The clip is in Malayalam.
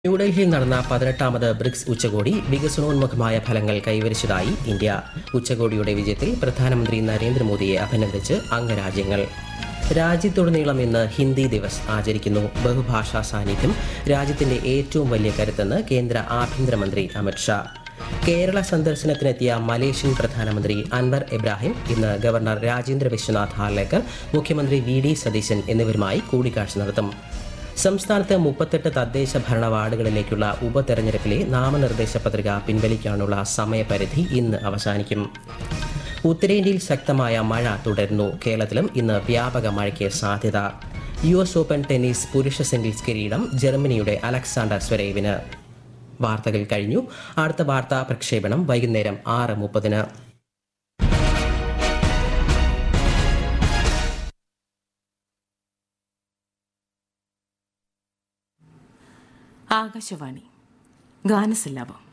ന്യൂഡൽഹിയിൽ നടന്ന പതിനെട്ടാമത് ബ്രിക്സ് ഉച്ചകോടി വികസനോന്മുഖമായ ഫലങ്ങൾ കൈവരിച്ചതായി ഇന്ത്യ ഉച്ചകോടിയുടെ വിജയത്തിൽ പ്രധാനമന്ത്രി നരേന്ദ്രമോദിയെ അഭിനന്ദിച്ച് അംഗരാജ്യങ്ങൾ രാജ്യത്തുടനീളം ഇന്ന് ഹിന്ദി ദിവസ് ആചരിക്കുന്നു ബഹുഭാഷാ സാന്നിധ്യം രാജ്യത്തിന്റെ ഏറ്റവും വലിയ കരുത്തെന്ന് കേന്ദ്ര ആഭ്യന്തരമന്ത്രി അമിത്ഷാ കേരള സന്ദർശനത്തിനെത്തിയ മലേഷ്യൻ പ്രധാനമന്ത്രി അൻവർ ഇബ്രാഹിം ഇന്ന് ഗവർണർ രാജേന്ദ്ര വിശ്വനാഥ് ഹാർലേക്കർ മുഖ്യമന്ത്രി വി ഡി സതീശൻ എന്നിവരുമായി കൂടിക്കാഴ്ച നടത്തും സംസ്ഥാനത്ത് മുപ്പത്തെട്ട് തദ്ദേശ ഭരണ വാർഡുകളിലേക്കുള്ള ഉപതെരഞ്ഞെടുപ്പിലെ നാമനിർദ്ദേശ പത്രിക പിൻവലിക്കാനുള്ള സമയപരിധി ഇന്ന് അവസാനിക്കും ഉത്തരേന്ത്യയിൽ ശക്തമായ മഴ തുടരുന്നു കേരളത്തിലും ഇന്ന് വ്യാപക മഴയ്ക്ക് സാധ്യത യു എസ് ഓപ്പൺ ടെന്നീസ് പുരുഷ സിംഗിൾസ് കിരീടം ജർമ്മനിയുടെ അലക്സാണ്ടർ സ്വരേവിന് വാർത്തകൾ കഴിഞ്ഞു അടുത്ത വാർത്താ പ്രക്ഷേപണം വൈകുന്നേരം ആറ് മുപ്പതിന് ആകാശവാണി ഗാനസല്ലാപം